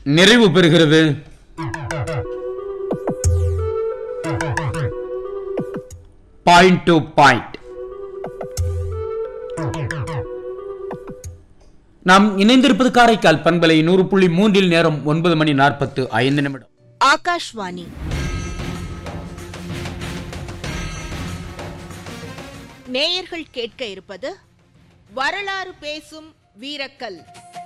நிறைவு பெறுகிறது point to point நாம் இணைந்திருப்பது காரைக்கால் பண்பலை நூறு புள்ளி மூன்றில் நேரம் ஒன்பது மணி நாற்பத்து ஐந்து நிமிடம் ஆகாஷ்வாணி நேயர்கள் கேட்க இருப்பது வரலாறு பேசும் வீரக்கல்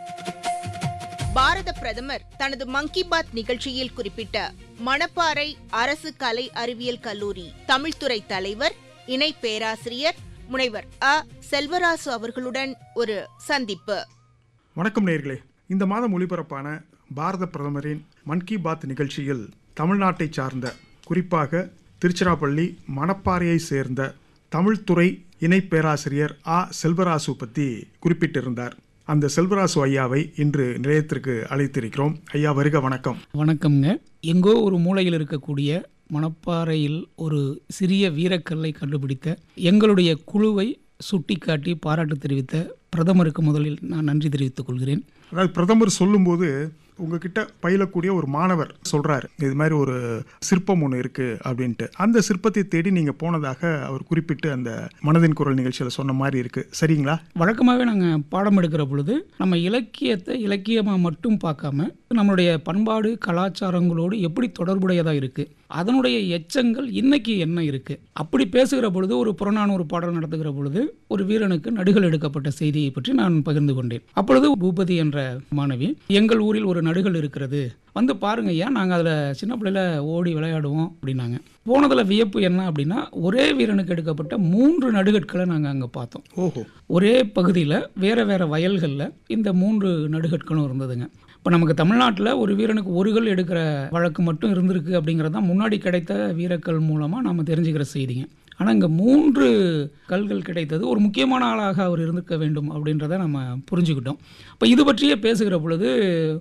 பாரத பிரதமர் தனது மங்கி பாத் நிகழ்ச்சியில் குறிப்பிட்ட மணப்பாறை அரசு கலை அறிவியல் கல்லூரி தமிழ்துறை தலைவர் இணை பேராசிரியர் முனைவர் அ செல்வராசு அவர்களுடன் ஒரு சந்திப்பு வணக்கம் நேயர்களே இந்த மாதம் ஒளிபரப்பான பாரத பிரதமரின் மன் கி பாத் நிகழ்ச்சியில் தமிழ்நாட்டை சார்ந்த குறிப்பாக திருச்சிராப்பள்ளி மணப்பாறையை சேர்ந்த தமிழ்துறை இணை பேராசிரியர் ஆ செல்வராசு பற்றி குறிப்பிட்டிருந்தார் அந்த செல்வராசு ஐயாவை இன்று நிலையத்திற்கு அழைத்திருக்கிறோம் ஐயா வருக வணக்கம் வணக்கம்ங்க எங்கோ ஒரு மூலையில் இருக்கக்கூடிய மணப்பாறையில் ஒரு சிறிய வீரக்கல்லை கண்டுபிடித்த எங்களுடைய குழுவை சுட்டிக்காட்டி பாராட்டு தெரிவித்த பிரதமருக்கு முதலில் நான் நன்றி தெரிவித்துக் கொள்கிறேன் அதாவது பிரதமர் சொல்லும்போது உங்ககிட்ட பயிலக்கூடிய ஒரு மாணவர் சொல்றாரு இது மாதிரி ஒரு சிற்பம் ஒன்று இருக்கு அப்படின்ட்டு அந்த சிற்பத்தை தேடி நீங்க போனதாக அவர் குறிப்பிட்டு அந்த மனதின் குரல் நிகழ்ச்சியில சொன்ன மாதிரி இருக்கு சரிங்களா வழக்கமாகவே நாங்கள் பாடம் எடுக்கிற பொழுது நம்ம இலக்கியத்தை இலக்கியமாக மட்டும் பார்க்காம நம்மளுடைய பண்பாடு கலாச்சாரங்களோடு எப்படி தொடர்புடையதாக இருக்குது அதனுடைய எச்சங்கள் இன்னைக்கு என்ன இருக்குது அப்படி பேசுகிற பொழுது ஒரு புறநானூறு பாடல் நடத்துகிற பொழுது ஒரு வீரனுக்கு நடுகள் எடுக்கப்பட்ட செய்தியை பற்றி நான் பகிர்ந்து கொண்டேன் அப்பொழுது பூபதி என்ற மாணவி எங்கள் ஊரில் ஒரு நடுகள் இருக்கிறது வந்து பாருங்க ஐயா நாங்கள் அதில் சின்ன பிள்ளையில ஓடி விளையாடுவோம் அப்படின்னாங்க போனதில் வியப்பு என்ன அப்படின்னா ஒரே வீரனுக்கு எடுக்கப்பட்ட மூன்று நடுகட்களை நாங்கள் அங்கே பார்த்தோம் ஓஹோ ஒரே பகுதியில் வேறு வேறு வயல்களில் இந்த மூன்று நடுகட்களும் இருந்ததுங்க இப்போ நமக்கு தமிழ்நாட்டில் ஒரு வீரனுக்கு ஒரு கல் எடுக்கிற வழக்கு மட்டும் இருந்திருக்கு அப்படிங்கிறது தான் முன்னாடி கிடைத்த வீரக்கல் மூலமாக நம்ம தெரிஞ்சுக்கிற செய்திங்க ஆனால் இங்கே மூன்று கல்கள் கிடைத்தது ஒரு முக்கியமான ஆளாக அவர் இருந்திருக்க வேண்டும் அப்படின்றத நம்ம புரிஞ்சுக்கிட்டோம் இப்போ இது பற்றியே பேசுகிற பொழுது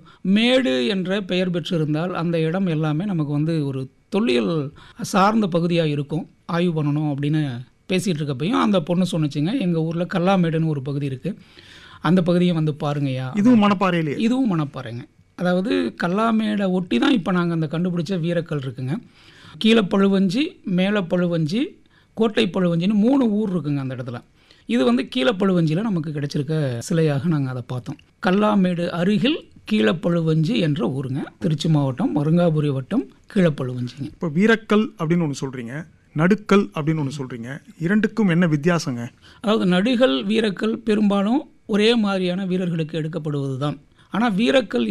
மேடு என்ற பெயர் பெற்றிருந்தால் அந்த இடம் எல்லாமே நமக்கு வந்து ஒரு தொல்லியல் சார்ந்த பகுதியாக இருக்கும் ஆய்வு பண்ணணும் அப்படின்னு பேசிகிட்டு இருக்கப்பையும் அந்த பொண்ணு சொன்னுச்சுங்க எங்கள் ஊரில் கல்லாமேடுன்னு ஒரு பகுதி இருக்குது அந்த பகுதியை வந்து பாருங்கய்யா இதுவும் மணப்பாறையிலேயே இதுவும் மணப்பாறைங்க அதாவது கல்லாமேடை ஒட்டி தான் இப்போ நாங்கள் அந்த கண்டுபிடிச்ச வீரக்கல் இருக்குங்க கீழே பழுவஞ்சி மேலே பழுவஞ்சி கோட்டை பழுவஞ்சின்னு மூணு ஊர் இருக்குங்க அந்த இடத்துல இது வந்து கீழப்பழுவஞ்சியில் நமக்கு கிடைச்சிருக்க சிலையாக நாங்கள் அதை பார்த்தோம் கல்லாமேடு அருகில் கீழப்பழுவஞ்சி என்ற ஊருங்க திருச்சி மாவட்டம் மருங்காபுரி வட்டம் கீழப்பழுவஞ்சிங்க இப்போ வீரக்கல் அப்படின்னு ஒன்று சொல்றீங்க நடுக்கல் அப்படின்னு ஒன்று சொல்றீங்க இரண்டுக்கும் என்ன வித்தியாசங்க அதாவது நடுகள் வீரக்கல் பெரும்பாலும் ஒரே மாதிரியான வீரர்களுக்கு எடுக்கப்படுவது தான் ஆனால் வீரக்கல்